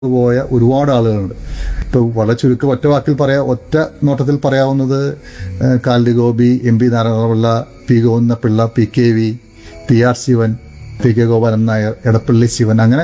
പോയ ഒരുപാട് ആളുകളുണ്ട് ഇപ്പോൾ വളരെ ചുരുക്കം ഒറ്റ വാക്കിൽ പറയാ ഒറ്റ നോട്ടത്തിൽ പറയാവുന്നത് ഏഹ്, Khalid Gopi M P Narayanapillai P Govindapillai P K V P R Sivan P K Gopalan Nair Edappally Sivan അങ്ങനെ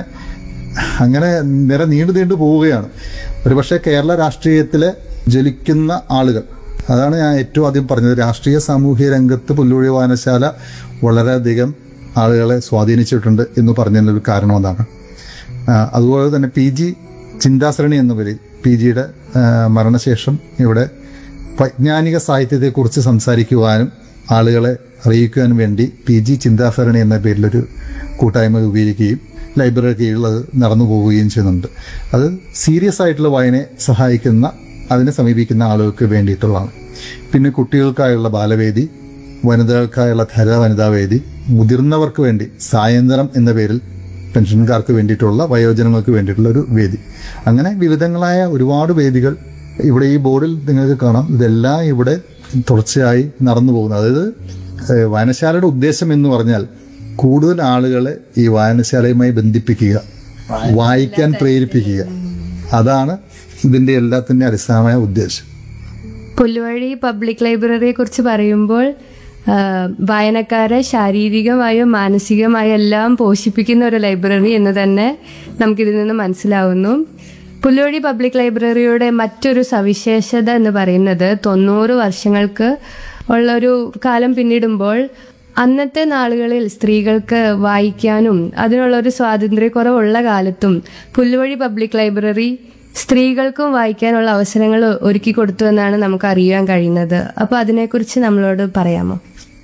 അങ്ങനെ നിര നീണ്ടു നീണ്ടു പോവുകയാണ് ഒരുപക്ഷെ കേരള രാഷ്ട്രീയത്തിലെ ജ്വലിക്കുന്ന ആളുകൾ അതാണ് ഞാൻ ഏറ്റവും ആദ്യം പറഞ്ഞത് രാഷ്ട്രീയ സാമൂഹ്യ രംഗത്ത് പുല്ലുവഴി വായനശാല വളരെയധികം ആളുകളെ സ്വാധീനിച്ചിട്ടുണ്ട് എന്ന് പറഞ്ഞതിനൊരു കാരണം അതാണ് ആ, അതുപോലെ തന്നെ പി ജി ചിന്താസരണി എന്ന പേരിൽ പി ജിയുടെ മരണശേഷം ഇവിടെ വൈജ്ഞാനിക സാഹിത്യത്തെക്കുറിച്ച് സംസാരിക്കുവാനും ആളുകളെ അറിയിക്കുവാനും വേണ്ടി പി ജി ചിന്താസരണി എന്ന പേരിലൊരു കൂട്ടായ്മ രൂപീകരിക്കുകയും ലൈബ്രറി കീഴിൽ അത് നടന്നു പോവുകയും ചെയ്യുന്നുണ്ട് അത് സീരിയസ് ആയിട്ടുള്ള വായനയെ സഹായിക്കുന്ന അതിനെ സമീപിക്കുന്ന ആളുകൾക്ക് വേണ്ടിയിട്ടുള്ളതാണ് പിന്നെ കുട്ടികൾക്കായുള്ള ബാലവേദി വനിതകൾക്കായുള്ള ധര വനിതാവേദി മുതിർന്നവർക്ക് വേണ്ടി സായന്തനം എന്ന പേരിൽ പെൻഷൻകാർക്ക് വേണ്ടിയിട്ടുള്ള വയോജനങ്ങൾക്ക് വേണ്ടിയിട്ടുള്ള ഒരു വേദി അങ്ങനെ വിവിധങ്ങളായ ഒരുപാട് വേദികൾ ഇവിടെ ഈ ബോർഡിൽ നിങ്ങൾക്ക് കാണാം ഇതെല്ലാം ഇവിടെ തുടർച്ചയായി നടന്നു പോകുന്നത് അതായത് ഏഹ്, വായനശാലയുടെ ഉദ്ദേശം എന്ന് പറഞ്ഞാൽ കൂടുതൽ ആളുകളെ ഈ വായനശാലയുമായി ബന്ധിപ്പിക്കുക വായിക്കാൻ പ്രേരിപ്പിക്കുക അതാണ് ഇതിന്റെ എല്ലാത്തിന്റെ അടിസ്ഥാനമായ ഉദ്ദേശം പുല്ലുവഴി പബ്ലിക് ലൈബ്രറിയെ കുറിച്ച് പറയുമ്പോൾ ആ, വായനക്കാരെ ശാരീരികമായും മാനസികമായും എല്ലാം പോഷിപ്പിക്കുന്ന ഒരു ലൈബ്രറി എന്ന് തന്നെ നമുക്കിതിൽ നിന്ന് മനസ്സിലാവുന്നു പുല്ലുവഴി പബ്ലിക് ലൈബ്രറിയുടെ മറ്റൊരു സവിശേഷത എന്ന് പറയുന്നത് തൊണ്ണൂറ് വർഷങ്ങൾക്ക് ഉള്ള ഒരു കാലം പിന്നിടുമ്പോൾ അന്നത്തെ നാളുകളിൽ സ്ത്രീകൾക്ക് വായിക്കാനും അതിനുള്ള ഒരു സ്വാതന്ത്ര്യക്കുറവുള്ള കാലത്തും പുല്ലുവഴി പബ്ലിക് ലൈബ്രറി സ്ത്രീകൾക്കും വായിക്കാനുള്ള അവസരങ്ങൾ ഒരുക്കി കൊടുത്തു എന്നാണ് നമുക്ക് അറിയാൻ കഴിയുന്നത് അപ്പോൾ അതിനെക്കുറിച്ച് നമ്മളോട് പറയാമോ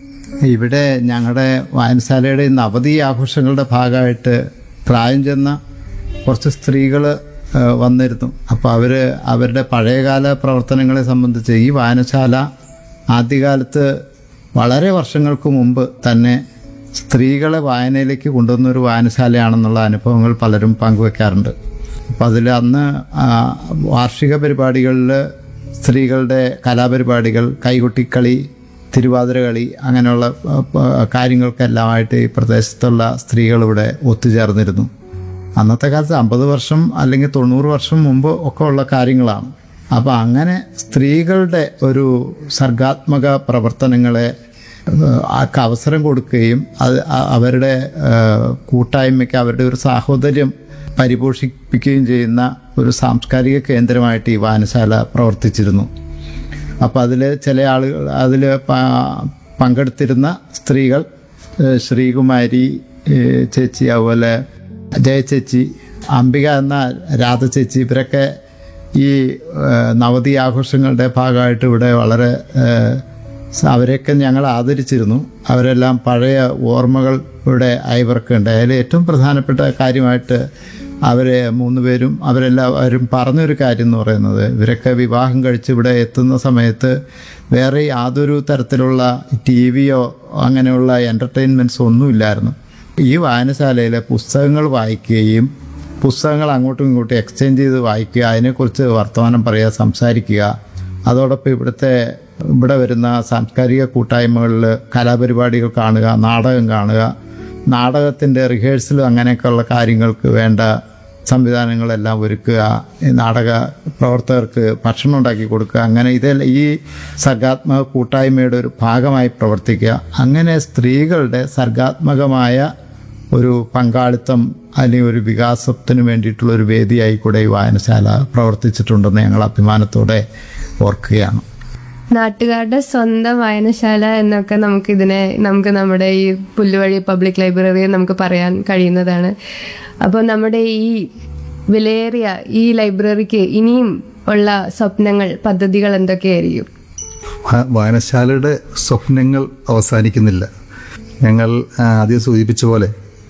ഇവിടെ ഞങ്ങളുടെ വായനശാലയുടെ ഇന്ന് അവധി ആഘോഷങ്ങളുടെ ഭാഗമായിട്ട് പ്രായം ചെന്ന കുറച്ച് സ്ത്രീകൾ വന്നിരുന്നു അപ്പോൾ അവർ അവരുടെ പഴയകാല പ്രവർത്തനങ്ങളെ സംബന്ധിച്ച് ഈ വായനശാല ആദ്യകാലത്ത് വളരെ വർഷങ്ങൾക്ക് മുമ്പ് തന്നെ സ്ത്രീകളെ വായനയിലേക്ക് കൊണ്ടുവന്ന ഒരു വായനശാലയാണെന്നുള്ള അനുഭവങ്ങൾ പലരും പങ്കുവെക്കാറുണ്ട് അപ്പോൾ അതിൽ അന്ന് ആ, വാർഷിക പരിപാടികളിൽ സ്ത്രീകളുടെ കലാപരിപാടികൾ കൈകൊട്ടിക്കളി തിരുവാതിര കളി അങ്ങനെയുള്ള ആ, പ- കാര്യങ്ങൾക്കെല്ലാമായിട്ട് ഈ പ്രദേശത്തുള്ള സ്ത്രീകൾ ഇവിടെ ഒത്തുചേർന്നിരുന്നു അന്നത്തെ കാലത്ത് അമ്പത് വർഷം അല്ലെങ്കിൽ തൊണ്ണൂറ് വർഷം മുമ്പ് ഒക്കെ ഉള്ള കാര്യങ്ങളാണ് അപ്പോൾ അങ്ങനെ സ്ത്രീകളുടെ ഒരു സർഗാത്മക പ്രവർത്തനങ്ങളെ ഏഹ്, ആക്ക് അവസരം കൊടുക്കുകയും അത് അ- അവരുടെ ഏഹ്, കൂട്ടായ്മയ്ക്ക് അവരുടെ ഒരു സാഹോദര്യം പരിപോഷിപ്പിക്കുകയും ചെയ്യുന്ന ഒരു സാംസ്കാരിക കേന്ദ്രമായിട്ട് ഈ വായനശാല പ്രവർത്തിച്ചിരുന്നു അപ്പോൾ അതിൽ ചില ആളുകൾ അതിൽ പങ്കെടുത്തിരുന്ന സ്ത്രീകൾ ഏഹ് ശ്രീകുമാരി ഏഹ് ചേച്ചി അതുപോലെ ജയ ചേച്ചി അംബിക എന്ന രാധ ചേച്ചി ഇവരൊക്കെ ഈ ഏഹ് നവതി ആഘോഷങ്ങളുടെ ഭാഗമായിട്ട് ഇവിടെ വളരെ ഏഹ് സ- അവരെയൊക്കെ ഞങ്ങൾ ആദരിച്ചിരുന്നു അവരെല്ലാം പഴയ ഓർമ്മകൾ ഇവിടെ അയവർക്കുണ്ട് അതിൽ ഏറ്റവും പ്രധാനപ്പെട്ട കാര്യമായിട്ട് അവരെ മൂന്ന് പേരും അവരെല്ലാവരും പറഞ്ഞൊരു കാര്യം എന്ന് പറയുന്നത് ഇവരൊക്കെ വിവാഹം കഴിച്ച് ഇവിടെ എത്തുന്ന സമയത്ത് വേറെ യാതൊരു തരത്തിലുള്ള ടി വിയോ അങ്ങനെയുള്ള എൻ്റർടൈൻമെൻറ്റ്സോ ഒന്നുമില്ലായിരുന്നു ഈ വായനശാലയിലെ പുസ്തകങ്ങൾ വായിക്കുകയും പുസ്തകങ്ങൾ അങ്ങോട്ടും ഇങ്ങോട്ടും എക്സ്ചേഞ്ച് ചെയ്ത് വായിക്കുക അതിനെക്കുറിച്ച് വർത്തമാനം പറയുക സംസാരിക്കുക അതോടൊപ്പം ഇവിടുത്തെ ഇവിടെ വരുന്ന സാംസ്കാരിക കൂട്ടായ്മകളിൽ കലാപരിപാടികൾ കാണുക നാടകം കാണുക നാടകത്തിൻ്റെ റിഹേഴ്സലും അങ്ങനെയൊക്കെയുള്ള കാര്യങ്ങൾക്ക് വേണ്ട സംവിധാനങ്ങളെല്ലാം ഒരുക്കുക ഈ നാടക പ്രവർത്തകർക്ക് ഭക്ഷണം ഉണ്ടാക്കി കൊടുക്കുക അങ്ങനെ ഇതെല്ലാം ഈ സർഗാത്മക കൂട്ടായ്മയുടെ ഒരു ഭാഗമായി പ്രവർത്തിക്കുക അങ്ങനെ സ്ത്രീകളുടെ സർഗാത്മകമായ ഒരു പങ്കാളിത്തം അല്ലെങ്കിൽ ഒരു വികാസത്തിന് വേണ്ടിയിട്ടുള്ള ഒരു വേദിയായി കൂടെ ഈ വായനശാല പ്രവർത്തിച്ചിട്ടുണ്ടെന്ന് ഞങ്ങൾ അഭിമാനത്തോടെ ഓർക്കുകയാണ് നാട്ടുകാരുടെ സ്വന്തം വായനശാല എന്നൊക്കെ നമുക്ക് ഇതിനെ നമുക്ക് നമ്മുടെ ഈ പുല്ലുവഴി പബ്ലിക് ലൈബ്രറിയെ നമുക്ക് പറയാൻ കഴിയുന്നതാണ് അപ്പോൾ നമ്മുടെ ഈ വിലയേറിയ ഈ ലൈബ്രറിക്ക് ഇനിയും ഉള്ള സ്വപ്നങ്ങൾ പദ്ധതികൾ എന്തൊക്കെയായിരിക്കും വാ- വായനശാലയുടെ സ്വപ്നങ്ങൾ അവസാനിക്കുന്നില്ല ഞങ്ങൾ ആ, ആദ്യം സൂചിപ്പിച്ച പോലെ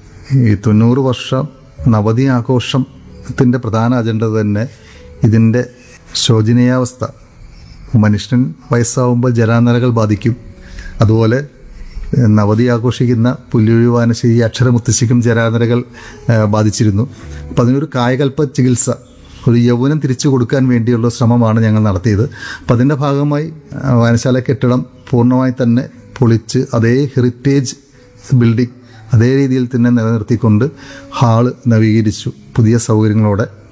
ഈ തൊണ്ണൂറ് വർഷം നവതി ആഘോഷത്തിൻ്റെ പ്രധാന അജണ്ട തന്നെ ഇതിൻ്റെ ശോചനീയാവസ്ഥ മനുഷ്യൻ വയസ്സാവുമ്പോൾ ജലാനരകൾ ബാധിക്കും അതുപോലെ ഏഹ്, നവതി ആഘോഷിക്കുന്ന പുല്ലുഴി വാനശേരി അക്ഷരമുത്തശ്ശിക്കും ജരാനരകൾ ഏഹ്, ബാധിച്ചിരുന്നു അപ്പം അതിനൊരു കായകൽപ്പ ചികിത്സ ഒരു യൗവനം തിരിച്ചു കൊടുക്കാൻ വേണ്ടിയുള്ള ശ്രമമാണ് ഞങ്ങൾ നടത്തിയത് അപ്പം അതിൻ്റെ ഭാഗമായി ആ, വായനശാല കെട്ടിടം പൂർണ്ണമായി തന്നെ പൊളിച്ച് അതേ ഹെറിറ്റേജ് ബിൽഡിംഗ് അതേ രീതിയിൽ തന്നെ നിലനിർത്തിക്കൊണ്ട് ഹാള് നവീകരിച്ചു പുതിയ സൗകര്യങ്ങളോടെ